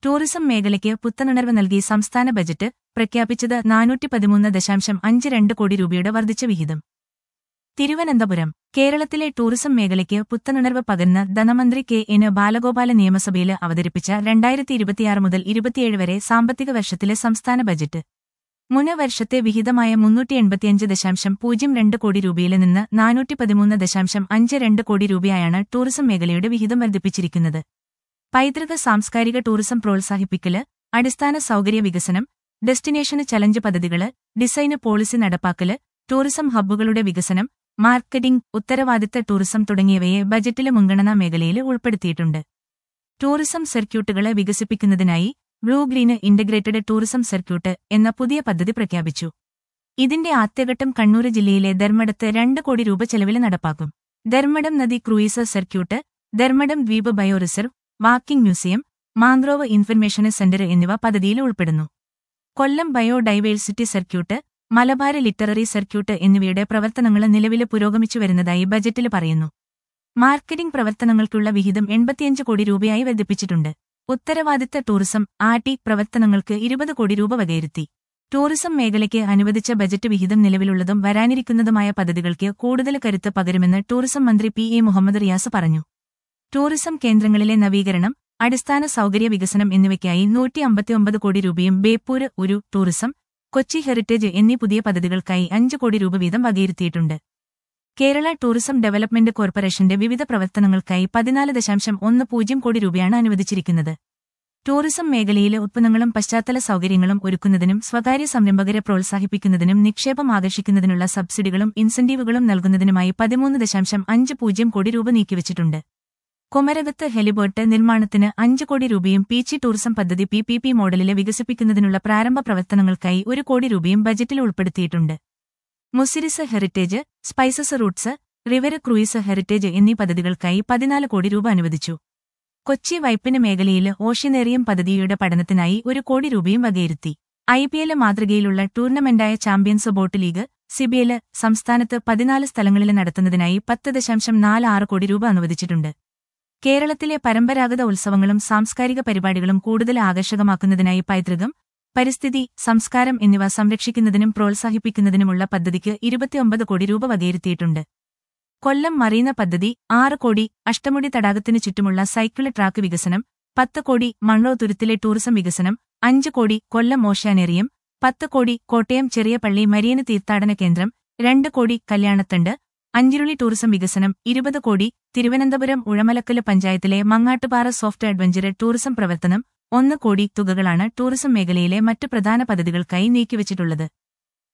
tourism മേഖലയ്ക്ക് പുത്തനുണർവ് നൽകി സംസ്ഥാന ബജറ്റ് പ്രഖ്യാപിച്ചത് നാനൂറ്റി പതിമൂന്ന് ദശാംശം അഞ്ച് രണ്ട് കോടി രൂപയുടെ വർദ്ധിച്ച വിഹിതം തിരുവനന്തപുരം കേരളത്തിലെ ടൂറിസം മേഖലയ്ക്ക് പുത്തനുണർവ് പകർന്ന് ധനമന്ത്രി കെ എന് ബാലഗോപാല നിയമസഭയിൽ അവതരിപ്പിച്ച രണ്ടായിരത്തി ഇരുപത്തിയാറ് മുതൽ ഇരുപത്തിയേഴ് വരെ സാമ്പത്തിക വർഷത്തിലെ സംസ്ഥാന ബജറ്റ് മുൻ വർഷത്തെ വിഹിതമായ മുന്നൂറ്റി എൺപത്തിയഞ്ച് ദശാംശം പൂജ്യം രണ്ട് കോടി രൂപയിൽ നിന്ന് നാനൂറ്റി പതിമൂന്ന് ദശാംശം അഞ്ച് രണ്ട് കോടി രൂപയായാണ് ടൂറിസം മേഖലയുടെ വിഹിതം വർദ്ധിപ്പിച്ചിരിക്കുന്നത് പൈതൃക സാംസ്കാരിക ടൂറിസം പ്രോത്സാഹിപ്പിക്കല് അടിസ്ഥാന സൗകര്യ വികസനം ഡെസ്റ്റിനേഷന് ചലഞ്ച് പദ്ധതികള് ഡിസൈന് പോളിസി നടപ്പാക്കല് ടൂറിസം ഹബ്ബുകളുടെ വികസനം മാർക്കറ്റിംഗ് ഉത്തരവാദിത്ത ടൂറിസം തുടങ്ങിയവയെ ബജറ്റിലെ മുൻഗണനാ മേഖലയിൽ ഉൾപ്പെടുത്തിയിട്ടുണ്ട് ടൂറിസം സർക്യൂട്ടുകളെ വികസിപ്പിക്കുന്നതിനായി blue green integrated tourism circuit എന്ന പുതിയ പദ്ധതി പ്രഖ്യാപിച്ചു ഇതിന്റെ ആദ്യഘട്ടം കണ്ണൂർ ജില്ലയിലെ ധർമ്മടത്ത് രണ്ട് കോടി രൂപ ചെലവിൽ നടപ്പാക്കും ധർമ്മടം നദി ക്രൂയിസർ സർക്യൂട്ട് ധർമ്മടം ദ്വീപ് bio reserve walking museum mangrove information centre എന്നിവ പദ്ധതിയിൽ ഉൾപ്പെടുന്നു Kollam biodiversity circuit Malabar literary circuit എന്നിവയുടെ പ്രവർത്തനങ്ങൾ നിലവിൽ പുരോഗമിച്ചു വരുന്നതായി ബജറ്റിൽ പറയുന്നു മാർക്കറ്റിംഗ് പ്രവർത്തനങ്ങൾക്കുള്ള വിഹിതം എൺപത്തിയഞ്ച് കോടി രൂപയായി വർദ്ധിപ്പിച്ചിട്ടുണ്ട് ഉത്തരവാദിത്ത ടൂറിസം ആർടി പ്രവർത്തനങ്ങൾക്ക് ഇരുപത് കോടി രൂപ വകയിരുത്തി ടൂറിസം മേഖലയ്ക്ക് അനുവദിച്ച ബജറ്റ് വിഹിതം നിലവിലുള്ളതും വരാനിരിക്കുന്നതുമായ പദ്ധതികൾക്ക് കൂടുതൽ കരുത്ത് പകരുമെന്ന് ടൂറിസം മന്ത്രി പി എ മുഹമ്മദ് റിയാസ് പറഞ്ഞു ടൂറിസം കേന്ദ്രങ്ങളിലെ നവീകരണം അടിസ്ഥാന സൗകര്യ വികസനം എന്നിവയ്ക്കായി നൂറ്റി അമ്പത്തിയൊമ്പത് കോടി രൂപയും ബേപ്പൂര് ഒരു ടൂറിസം കൊച്ചി ഹെറിറ്റേജ് എന്നീ പുതിയ പദ്ധതികൾക്കായി അഞ്ച് കോടി രൂപ വീതം വകയിരുത്തിയിട്ടുണ്ട് കേരള ടൂറിസം ഡെവലപ്മെന്റ് കോർപ്പറേഷന്റെ വിവിധ പ്രവർത്തനങ്ങൾക്കായി പതിനാല് ദശാംശം ഒന്ന് പൂജ്യം കോടി രൂപയാണ് അനുവദിച്ചിരിക്കുന്നത് ടൂറിസം മേഖലയിലെ ഉത്പന്നങ്ങളും പശ്ചാത്തല സൗകര്യങ്ങളും ഒരുക്കുന്നതിനും സ്വകാര്യ സംരംഭകരെ പ്രോത്സാഹിപ്പിക്കുന്നതിനും നിക്ഷേപം ആകർഷിക്കുന്നതിനുള്ള സബ്സിഡികളും ഇൻസെന്റീവുകളും നൽകുന്നതിനുമായി പതിമൂന്ന് ദശാംശം അഞ്ച് പൂജ്യം കോടി രൂപ നീക്കിവച്ചിട്ടുണ്ട് കുമരകത്ത് ഹെലിബോട്ട് നിർമ്മാണത്തിന് അഞ്ച് കോടി രൂപയും പീച്ചി ടൂറിസം പദ്ധതി പി പി പി മോഡലില് വികസിപ്പിക്കുന്നതിനുള്ള പ്രാരംഭ പ്രവർത്തനങ്ങൾക്കായി ഒരു കോടി രൂപയും ബജറ്റിൽ ഉൾപ്പെടുത്തിയിട്ടുണ്ട് Muziris heritage spices routes river cruise heritage എന്നീ പദ്ധതികൾക്കായി പതിനാല് കോടി രൂപ അനുവദിച്ചു കൊച്ചി വൈപ്പിന് മേഖലയിൽ ഓഷ്യനേറിയം പദ്ധതിയുടെ പഠനത്തിനായി ഒരു കോടി രൂപയും വകയിരുത്തി ഐ പി എൽ മാതൃകയിലുള്ള ടൂർണമെന്റായ ചാമ്പ്യൻസ് ബോട്ട് ലീഗ് സിബിഎല് സംസ്ഥാനത്ത് പതിനാല് സ്ഥലങ്ങളിൽ നടത്തുന്നതിനായി പത്ത് ദശാംശം നാല് ആറ് കോടി രൂപ അനുവദിച്ചിട്ടുണ്ട് കേരളത്തിലെ പരമ്പരാഗത ഉത്സവങ്ങളും സാംസ്കാരിക പരിപാടികളും കൂടുതൽ ആകർഷകമാക്കുന്നതിനായി പൈതൃകം പരിസ്ഥിതി സംസ്കാരം എന്നിവ സംരക്ഷിക്കുന്നതിനും പ്രോത്സാഹിപ്പിക്കുന്നതിനുമുള്ള പദ്ധതിക്ക് ഇരുപത്തിയൊമ്പത് കോടി രൂപ വകയിരുത്തിയിട്ടുണ്ട് കൊല്ലം മറീന പദ്ധതി ആറ് കോടി അഷ്ടമുടി തടാകത്തിനു ചുറ്റുമുള്ള സൈക്കിൾ ട്രാക്ക് വികസനം പത്ത് കോടി മൺറോ തുരുത്തിലെ ടൂറിസം വികസനം അഞ്ച് കോടി കൊല്ലം ഓഷ്യാനേറിയം പത്ത് കോടി കോട്ടയം ചെറിയ പള്ളി മരിയന് തീർത്ഥാടന കേന്ദ്രം രണ്ട് കോടി കല്യാണത്തണ്ട് അഞ്ചിരുളി ടൂറിസം വികസനം ഇരുപത് കോടി തിരുവനന്തപുരം ഉഴമലക്കല് പഞ്ചായത്തിലെ മങ്ങാട്ടുപാറ സോഫ്റ്റ് അഡ്വഞ്ചർ ടൂറിസം പ്രവർത്തനം ഒന്ന് കോടി തുകകളാണ് ടൂറിസം മേഖലയിലെ മറ്റ് പ്രധാന പദ്ധതികൾക്കായി നീക്കിവച്ചിട്ടുള്ളത്